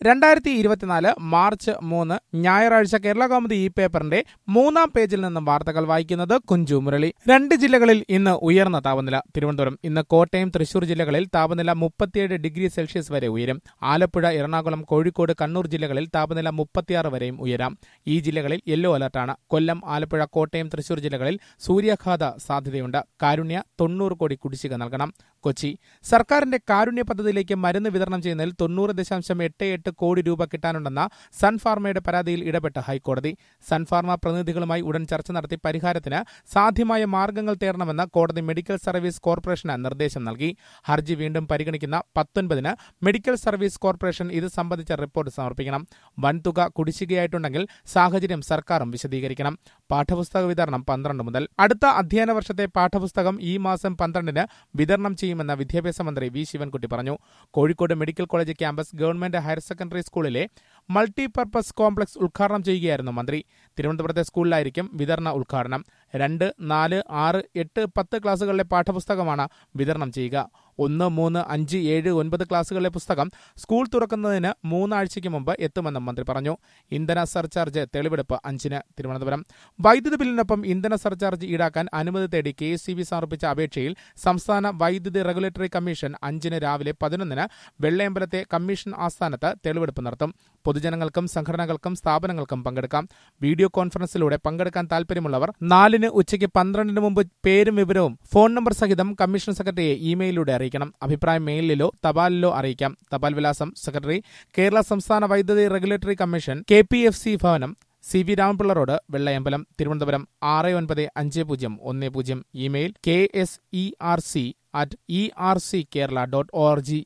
രണ്ടായിരത്തി ഇരുപത്തിനാല് മാർച്ച് മൂന്ന് ഞായറാഴ്ച കേരള കൗമുദി ഈ പേപ്പറിന്റെ മൂന്നാം പേജിൽ നിന്നും വാർത്തകൾ വായിക്കുന്നത് കുഞ്ചു മുരളി രണ്ട് ജില്ലകളിൽ ഇന്ന് ഉയർന്ന താപനില തിരുവനന്തപുരം ഇന്ന് കോട്ടയം തൃശൂർ ജില്ലകളിൽ താപനില മുപ്പത്തിയേഴ് ഡിഗ്രി സെൽഷ്യസ് വരെ ഉയരും ആലപ്പുഴ എറണാകുളം കോഴിക്കോട് കണ്ണൂർ ജില്ലകളിൽ താപനില മുപ്പത്തിയാറ് വരെയും ഉയരാം ഈ ജില്ലകളിൽ യെല്ലോ അലർട്ടാണ് കൊല്ലം ആലപ്പുഴ കോട്ടയം തൃശൂർ ജില്ലകളിൽ സൂര്യാഘാത സാധ്യതയുണ്ട് കാരുണ്യ തൊണ്ണൂറ് കോടി കുടിശ്ശിക നൽകണം കൊച്ചി സർക്കാരിന്റെ കാരുണ്യ പദ്ധതിയിലേക്ക് മരുന്ന് വിതരണം ചെയ്യുന്നതിൽ തൊണ്ണൂറ് ദശാംശം എട്ട് എട്ട് കോടി രൂപ കിട്ടാനുണ്ടെന്ന സൺഫാർമയുടെ പരാതിയിൽ ഇടപെട്ട ഹൈക്കോടതി സൺഫാർമ പ്രതിനിധികളുമായി ഉടൻ ചർച്ച നടത്തി പരിഹാരത്തിന് സാധ്യമായ മാർഗങ്ങൾ തേടണമെന്ന് കോടതി മെഡിക്കൽ സർവീസ് കോർപ്പറേഷന് നിർദ്ദേശം നൽകി ഹർജി വീണ്ടും പരിഗണിക്കുന്ന പത്തൊൻപതിന് മെഡിക്കൽ സർവീസ് കോർപ്പറേഷൻ ഇത് സംബന്ധിച്ച റിപ്പോർട്ട് സമർപ്പിക്കണം വൻതുക കുടിശ്ശികയായിട്ടുണ്ടെങ്കിൽ സാഹചര്യം സർക്കാരും വിശദീകരിക്കണം പാഠപുസ്തക വിതരണം പന്ത്രണ്ട് മുതൽ അടുത്ത അധ്യയന വർഷത്തെ പാഠപുസ്തകം ഈ മാസം പന്ത്രണ്ടിന് വിതരണം ചെയ്യുമെന്ന് വിദ്യാഭ്യാസ മന്ത്രി വി ശിവൻകുട്ടി പറഞ്ഞു Kozhikode medical college campus government higher secondary സ്കൂളിലെ മൾട്ടിപർപ്പസ് കോംപ്ലക്സ് ഉദ്ഘാടനം ചെയ്യുകയായിരുന്നു മന്ത്രി തിരുവനന്തപുരത്തെ സ്കൂളിലായിരിക്കും വിതരണ ഉദ്ഘാടനം രണ്ട് നാല് ആറ് എട്ട് പത്ത് ക്ലാസുകളിലെ പാഠപുസ്തകമാണ് വിതരണം ചെയ്യുക ഒന്ന് മൂന്ന് അഞ്ച് ഏഴ് ഒൻപത് ക്ലാസുകളിലെ പുസ്തകം സ്കൂൾ തുറക്കുന്നതിന് മൂന്നാഴ്ചയ്ക്ക് മുമ്പ് എത്തുമെന്നും മന്ത്രി പറഞ്ഞു ഇന്ധന സർചാർജ് തെളിവെടുപ്പ് അഞ്ചിന് തിരുവനന്തപുരം വൈദ്യുതി ബില്ലിനൊപ്പം ഇന്ധന സർചാർജ് ഈടാക്കാൻ അനുമതി തേടി കെ എസ് സമർപ്പിച്ച അപേക്ഷയിൽ സംസ്ഥാന വൈദ്യുതി റെഗുലേറ്ററി കമ്മീഷൻ അഞ്ചിന് രാവിലെ പതിനൊന്നിന് വെള്ളയമ്പലത്തെ കമ്മീഷൻ ആസ്ഥാനത്ത് തെളിവെടുപ്പ് നടത്തും പൊതുജനങ്ങൾക്കും സംഘടനകൾക്കും സ്ഥാപനങ്ങൾക്കും പങ്കെടുക്കാം വീഡിയോ കോൺഫറൻസിലൂടെ പങ്കെടുക്കാൻ താൽപര്യമുള്ളവർ നാലിന് ഉച്ചയ്ക്ക് പന്ത്രണ്ടിന് മുമ്പ് പേരും വിവരവും ഫോൺ നമ്പർ സഹിതം കമ്മീഷൻ സെക്രട്ടറിയെ ഇമെയിലൂടെ അറിയിക്കണം അഭിപ്രായം മെയിലിലോ തപാലിലോ അറിയിക്കാം തപാൽ വിലാസം സെക്രട്ടറി കേരള സംസ്ഥാന വൈദ്യുതി regulatory commission K P F C Bhavanam C V Ramapilla road Vellayambalam Thiruvananthapuram ആറ് ഒൻപത് അഞ്ച് പൂജ്യം ഒന്ന് പൂജ്യം email K S E R C at E R C Kerala dot O R G